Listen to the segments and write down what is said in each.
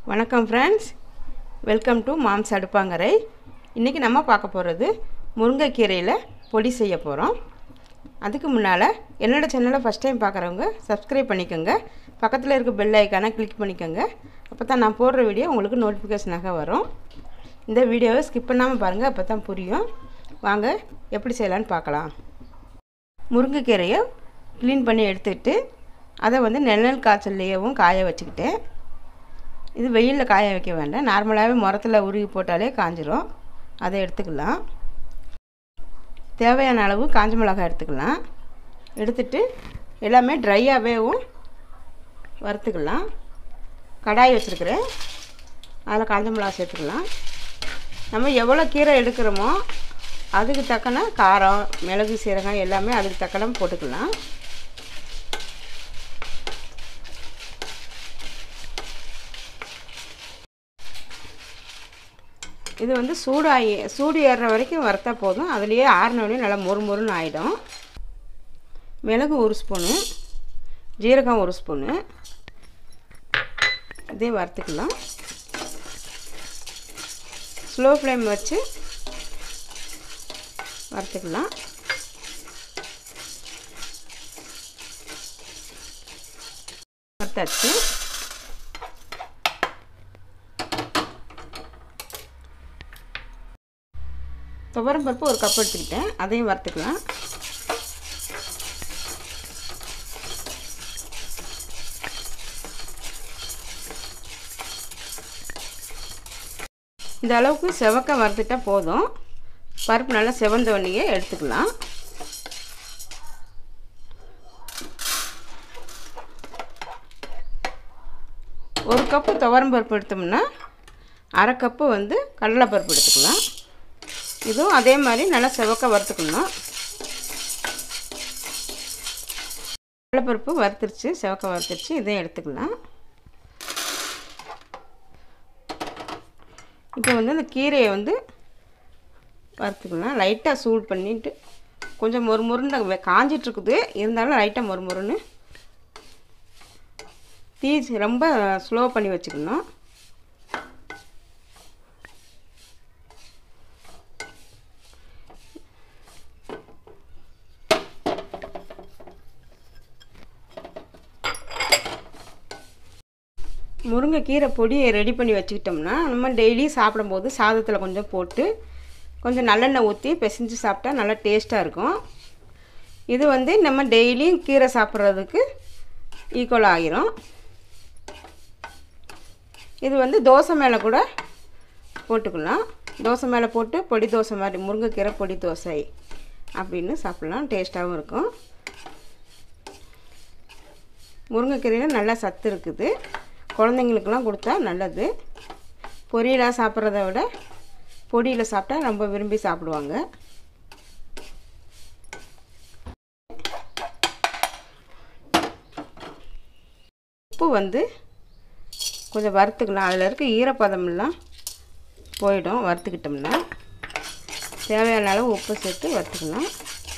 வணக்கம் friends welcome to mom's அடுப்பாங்கரை இன்றைக்கி நம்ம பார்க்க போகிறது முருங்கைக்கீரையில் பொடி செய்ய போகிறோம் அதுக்கு முன்னால் என்னோடய சேனலை ஃபஸ்ட் டைம் பார்க்குறவங்க சப்ஸ்கிரைப் பண்ணிக்கோங்க பக்கத்தில் இருக்க பெல் ஐக்கானை கிளிக் பண்ணிக்கோங்க அப்போ தான் நான் போடுற வீடியோ உங்களுக்கு நோட்டிஃபிகேஷனாக வரும் இந்த வீடியோவை ஸ்கிப் பண்ணாமல் பாருங்கள் அப்போ தான் புரியும் வாங்க எப்படி செய்யலான்னு பார்க்கலாம் முருங்கைக்கீரையை க்ளீன் பண்ணி எடுத்துக்கிட்டு அதை வந்து நெல் காய்ச்சல்லையவும் காய வச்சுக்கிட்டேன் இது வெயிலில் காய வைக்க வேண்டாம் நார்மலாகவே முரத்தில் உருகி போட்டாலே காஞ்சிரும் அதை எடுத்துக்கலாம் தேவையான அளவு காஞ்ச மிளகாய் எடுத்துக்கலாம் எடுத்துட்டு எல்லாமே ட்ரையாகவேவும் வறுத்துக்கலாம் கடாய் வச்சுருக்கிறேன் அதில் காஞ்ச மிளகா சேர்த்துக்கலாம் நம்ம எவ்வளோ கீரை எடுக்கிறோமோ அதுக்கு தக்கன காரம் மிளகு சீரகம் எல்லாமே அதுக்கு தக்கன போட்டுக்கலாம் இது வந்து சூடாகி சூடு ஏறுற வரைக்கும் வறுத்தா போதும் அதுலேயே ஆறினோடனே நல்லா மொறு மொறுன்னு ஆகிடும் மிளகு ஒரு ஸ்பூனு ஜீரகம் ஒரு ஸ்பூனு இதே வறுத்துக்கலாம் ஸ்லோ ஃப்ளேம் வச்சு வறுத்துக்கலாம் வறுத்தாச்சு துவரம் பருப்பு ஒரு கப் எடுத்துக்கிட்டேன் அதையும் வறுத்துக்கலாம் இந்த அளவுக்கு செவக்க வறுத்துட்டா போதும் பருப்பு நல்லா செவந்த உடனேயே எடுத்துக்கலாம் ஒரு கப்பு துவரம் பருப்பு எடுத்தோம்னா அரை கப்பு வந்து கடலைப்பருப்பு எடுத்துக்கலாம் இதுவும் அதே மாதிரி நல்லா செவக்க வறுத்துக்கணும் கடலைப்பருப்பு வறுத்துருச்சு செவக்க வறுத்துருச்சு இதையும் எடுத்துக்கலாம் இப்போ வந்து இந்த கீரையை வந்து வறுத்துக்கலாம் லைட்டாக சூடு பண்ணிவிட்டு கொஞ்சம் மொறு மொறுன்னு காஞ்சிட்ருக்குது இருந்தாலும் லைட்டாக மொறு மொறுன்னு தீ ரொம்ப ஸ்லோ பண்ணி வச்சுக்கணும் முருங்கைக்கீரை பொடியை ரெடி பண்ணி வச்சுக்கிட்டோம்னா நம்ம டெய்லி சாப்பிடும்போது சாதத்தில் கொஞ்சம் போட்டு கொஞ்சம் நல்லெண்ணெய் ஊற்றி பிசைஞ்சு சாப்பிட்டா நல்லா டேஸ்ட்டாக இருக்கும் இது வந்து நம்ம டெய்லியும் கீரை சாப்பிட்றதுக்கு ஈக்குவல் ஆகிரும் இது வந்து தோசை மேலே கூட போட்டுக்கலாம் தோசை மேலே போட்டு பொடி தோசை மாதிரி முருங்கைக்கீரை பொடி தோசை அப்படின்னு சாப்பிட்லாம் டேஸ்ட்டாகவும் இருக்கும் முருங்கைக்கீரையில் நல்லா சத்து இருக்குது குழந்தைங்களுக்கெல்லாம் கொடுத்தா நல்லது பொரியலாக சாப்பிட்றத விட பொடியில் சாப்பிட்டா ரொம்ப விரும்பி சாப்பிடுவாங்க உப்பு வந்து கொஞ்சம் வறுத்துக்கலாம் அதில் இருக்க ஈரப்பதமெல்லாம் போயிடும் வறுத்துக்கிட்டோம்னா தேவையான அளவு உப்பு சேர்த்து வறுத்துக்கலாம்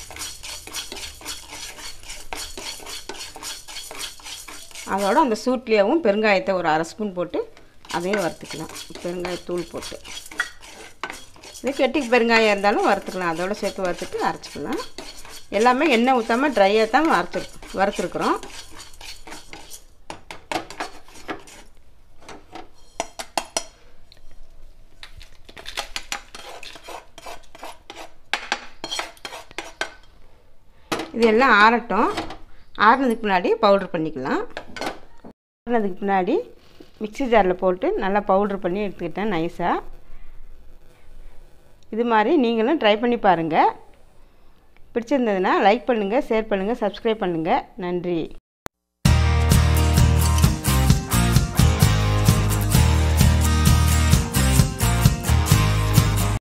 அதோட அந்த சூட்லேயும் பெருங்காயத்தை ஒரு அரை ஸ்பூன் போட்டு அதையும் வறுத்துக்கலாம் பெருங்காயத்தூள் போட்டு இது கெட்டி பெருங்காயம் இருந்தாலும் வறுத்துக்கலாம் அதோட சேர்த்து வறுத்துட்டு அரைச்சிக்கலாம் எல்லாமே எண்ணெய் ஊற்றாமல் ட்ரையாக தான் வறுத்து வறுத்துருக்குறோம் இது எல்லாம் ஆறட்டும் ஆறுனதுக்கு முன்னாடி பவுட்ரு பண்ணிக்கலாம் ஆறுனதுக்கு முன்னாடி மிக்சி ஜாரில் போட்டு நல்லா பவுட்ரு பண்ணி எடுத்துக்கிட்டேன் நைஸாக இது மாதிரி நீங்களும் ட்ரை பண்ணி பாருங்கள் பிடிச்சிருந்ததுன்னா லைக் பண்ணுங்கள் ஷேர் பண்ணுங்கள் சப்ஸ்கிரைப் பண்ணுங்கள் நன்றி